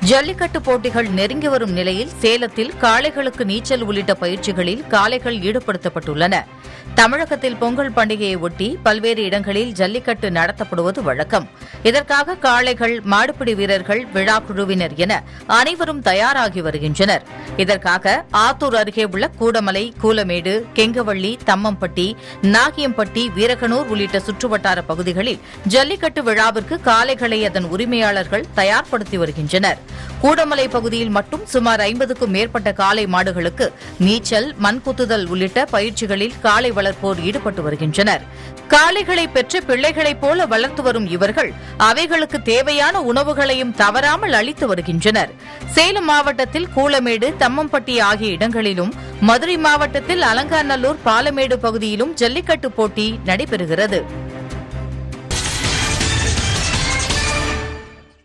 ஜல்லிக்கட்டு போட்டிகள் நெருங்கி வரும் நிலையில் சேலத்தில் காளைகளுக்கு நீச்சல் உள்ளிட்ட பயிற்சிகளில் காளைகள் ஈடுபடுத்தப்பட்டுள்ளன தமிழகத்தில் பொங்கல் பண்டிகையை ஒட்டி பல்வேறு இடங்களில் ஜல்லிக்கட்டு நடத்தப்படுவது வழக்கம் இதற்காக காளைகள் மாடுபிடி வீரர்கள் விழா குழுவினர் என அனைவரும் தயாராகி வருகின்றனர் இதற்காக ஆத்தூர் அருகே உள்ள கூடமலை கூலமேடு கெங்கவள்ளி தம்மம்பட்டி நாகியம்பட்டி வீரகனூர் உள்ளிட்ட சுற்றுவட்டார பகுதிகளில் ஜல்லிக்கட்டு விழாவிற்கு காளைகளை அதன் உரிமையாளர்கள் தயார்படுத்தி வருகின்றனர் கூடமலை பகுதியில் மட்டும் சுமார் ஐம்பதுக்கும் மேற்பட்ட காளை மாடுகளுக்கு நீச்சல் மண்குத்துதல் உள்ளிட்ட பயிற்சிகளில் காளை வளர்ப்போர் ஈடுபட்டு வருகின்றனர் காளைகளை பெற்ற பிள்ளைகளைப் போல வளர்த்து வரும் இவர்கள் அவைகளுக்கு தேவையான உணவுகளையும் தவறாமல் அளித்து வருகின்றனர் சேலம் மாவட்டத்தில் கூலமேடு தம்மம்பட்டி ஆகிய இடங்களிலும் மதுரை மாவட்டத்தில் அலங்காநல்லூர் பாலமேடு பகுதியிலும் ஜல்லிக்கட்டு போட்டி நடைபெறுகிறது